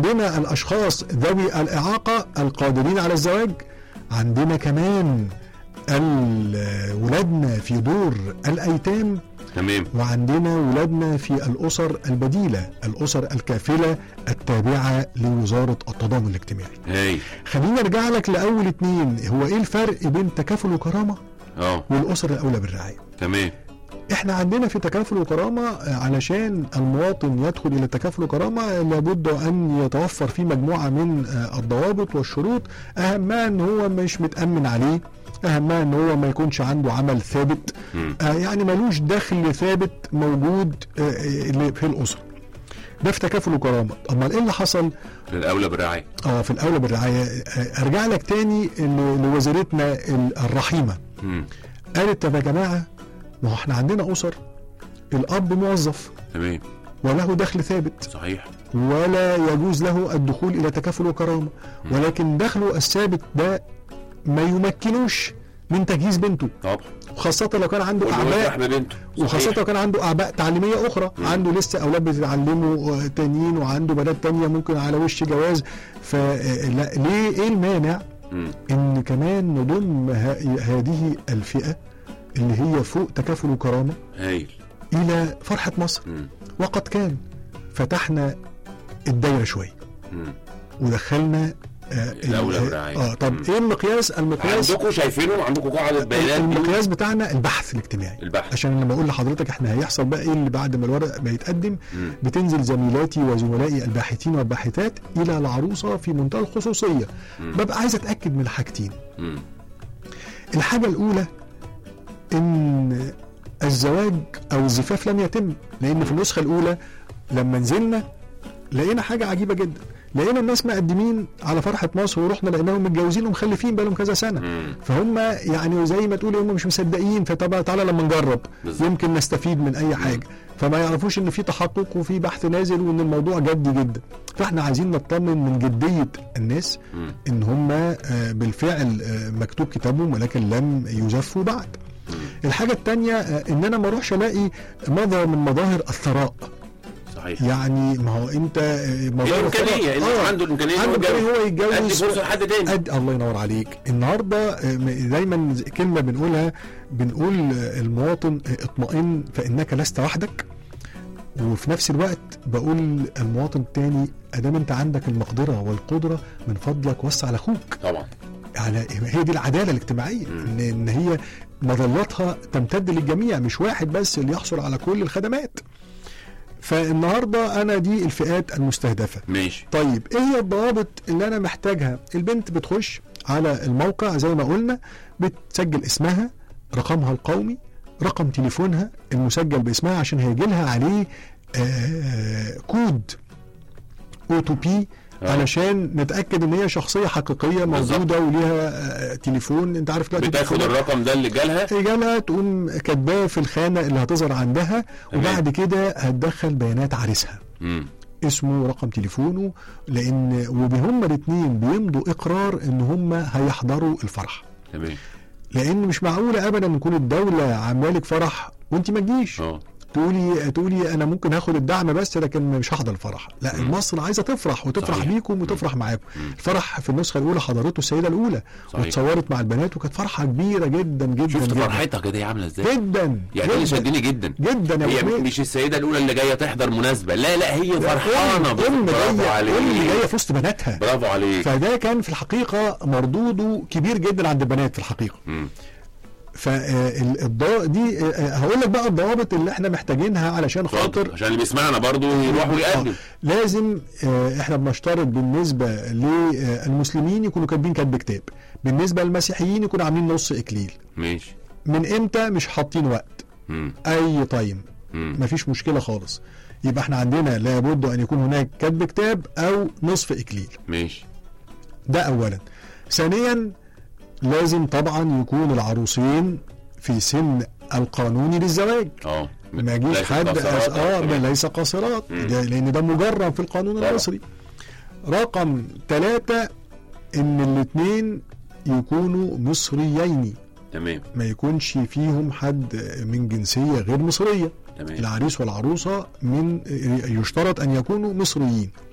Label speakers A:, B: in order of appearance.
A: عندنا الاشخاص ذوي الاعاقه القادرين على الزواج عندنا كمان ال- ولادنا في دور الايتام
B: تمام
A: وعندنا ولادنا في الاسر البديله الاسر الكافله التابعه لوزاره التضامن الاجتماعي
B: هاي
A: خليني ارجع لك لاول اتنين هو ايه الفرق بين تكافل وكرامه
B: اه
A: والاسر الاولى بالرعايه
B: تمام
A: احنا عندنا في تكافل وكرامه آه، علشان المواطن يدخل الى تكافل وكرامه لابد ان يتوفر فيه مجموعه من آه، الضوابط والشروط اهمها ان هو مش متامن عليه اهمها ان هو ما يكونش عنده عمل ثابت
B: مم.
A: آه، يعني ملوش دخل ثابت موجود آه، آه، اللي في الاسره ده في تكافل وكرامه امال ايه اللي حصل
B: الاولى بالرعايه
A: اه في الاولى بالرعايه آه، ارجع لك تاني ل- لوزيرتنا ال- الرحيمه
B: مم.
A: قالت طب يا جماعه ما هو احنا عندنا اسر الاب موظف
B: تمام
A: وله دخل ثابت
B: صحيح
A: ولا يجوز له الدخول الى تكافل وكرامه ولكن دخله الثابت ده ما يمكنوش من تجهيز بنته
B: طبعا
A: وخاصه لو كان عنده
B: والجواز
A: اعباء
B: راح ببنته
A: وخاصة
B: صحيح.
A: لو كان عنده أعباء تعليمية أخرى
B: مم.
A: عنده لسه أولاد بتتعلموا آه، تانيين وعنده بنات تانية ممكن على وش جواز فلا ليه إيه المانع
B: مم.
A: إن كمان نضم ه- هذه الفئة اللي هي فوق تكافل وكرامة
B: هايل
A: إلى فرحة مصر
B: مم.
A: وقد كان فتحنا الدايرة شوية
B: مم.
A: ودخلنا آه
B: الأولى
A: ال-
B: بالرعاية.
A: اه طب
B: مم.
A: ايه المقياس المقياس
B: عندكم شايفينه عندكم قاعده بيانات
A: المقياس بتاعنا البحث الاجتماعي
B: البحث
A: عشان لما اقول لحضرتك احنا هيحصل بقى ايه اللي بعد ما الورق بيتقدم
B: مم.
A: بتنزل زميلاتي وزملائي الباحثين والباحثات الى العروسه في منتهى الخصوصيه
B: مم.
A: ببقى عايز اتاكد من حاجتين
B: مم.
A: الحاجه الاولى ان الزواج او الزفاف لم يتم لان في النسخه الاولى لما نزلنا لقينا حاجه عجيبه جدا لقينا الناس مقدمين على فرحه مصر ورحنا لقيناهم متجوزين ومخلفين بقالهم كذا سنه
B: مم.
A: فهم يعني زي ما تقول هم مش مصدقين فطبعا تعالى لما نجرب
B: بالظبط.
A: يمكن نستفيد من اي حاجه فما يعرفوش ان في تحقق وفي بحث نازل وان الموضوع جدي جدا فاحنا عايزين نطمن من جديه الناس
B: مم.
A: ان هم آه، بالفعل آه، مكتوب كتابهم ولكن لم يزفوا بعد
B: مم.
A: الحاجه الثانيه ان انا ما اروحش الاقي مظهر من مظاهر الثراء
B: صحيح
A: يعني ما هو انت آه، مظاهر
B: الامكانيه اللي
A: آه،
B: عنده الامكانيه إن
A: عنده
B: يتجوز.
A: إمكانية هو
B: ادي
A: يتجوز
B: فرصه لحد تاني
A: أد... الله ينور عليك النهارده آه، م- دايما ز- كلمه بنقولها بنقول آه، المواطن آه، اطمئن فانك لست وحدك وفي نفس الوقت بقول المواطن التاني ادام انت عندك المقدره والقدره من فضلك وسع لاخوك
B: طبعا
A: يعني هي دي العداله الاجتماعيه
B: مم.
A: ان ان هي مظلتها تمتد للجميع مش واحد بس اللي يحصل على كل الخدمات فالنهارده انا دي الفئات المستهدفه
B: ماشي
A: طيب ايه هي الضوابط اللي انا محتاجها البنت بتخش على الموقع زي ما قلنا بتسجل اسمها رقمها القومي رقم تليفونها المسجل باسمها عشان هيجي لها عليه آه كود او تو بي
B: آه.
A: علشان نتاكد ان هي شخصيه حقيقيه
B: بالظبط.
A: موجوده وليها آه تليفون انت عارف دلوقتي
B: بتاخد
A: التليفونات
B: الرقم ده اللي جالها
A: جالها تقوم كاتباه في الخانه اللي هتظهر عندها
B: تمام.
A: وبعد كده هتدخل بيانات عريسها
B: مم.
A: اسمه رقم تليفونه لان وبهم الاثنين بيمضوا اقرار ان هم هيحضروا الفرح
B: تمام
A: لان مش معقوله ابدا نكون الدوله عامله لك فرح وانت ما تجيش
B: اه
A: تقولي تقولي انا ممكن هاخد الدعم بس لكن مش هحضر الفرح لا
B: مم.
A: مصر عايزه تفرح وتفرح
B: صحيح.
A: بيكم وتفرح معاكم
B: مم.
A: الفرح في النسخه الاولى حضرته السيده الاولى
B: صحيح.
A: واتصورت مع البنات وكانت فرحه كبيره جدا جدا
B: شفت
A: جدا
B: فرحتها كده هي عامله ازاي
A: جدا
B: يعني اللي
A: جدا
B: شدني جدا
A: جدا يا
B: هي
A: أبو حميد.
B: مش السيده الاولى اللي جايه تحضر مناسبه لا لا هي
A: لا،
B: فرحانه
A: ام أم
B: برافو
A: جايه ام جايه
B: عليك
A: في وسط بناتها
B: برافو عليك
A: فده كان في الحقيقه مردوده كبير جدا عند البنات في الحقيقه
B: مم.
A: فالضوء دي آه، هقول لك بقى الضوابط اللي احنا محتاجينها علشان
B: اتفضل
A: خاطر
B: عشان اللي بيسمعنا برضو يروح ويقدم
A: آه، لازم آه، احنا بنشترط بالنسبه للمسلمين يكونوا كاتبين كاتب كتاب بالنسبه للمسيحيين يكونوا عاملين نص اكليل
B: ماشي
A: من امتى مش حاطين وقت
B: مم.
A: اي تايم
B: مم.
A: مفيش مشكله خالص يبقى احنا عندنا لابد ان يكون هناك كاتب كتاب او نصف اكليل
B: ماشي
A: ده اولا ثانيا لازم طبعا يكون العروسين في سن القانوني للزواج
B: اه
A: ما يجيش
B: ليست
A: حد
B: قاصرات
A: أس... اه
B: تمام.
A: ما ليس قاصرات
B: مم.
A: ده- لان ده مجرم في القانون
B: طبعا.
A: المصري رقم ثلاثة ان الاثنين يكونوا مصريين
B: تمام
A: ما يكونش فيهم حد من جنسية غير مصرية
B: تمام
A: العريس والعروسة من يشترط ان يكونوا مصريين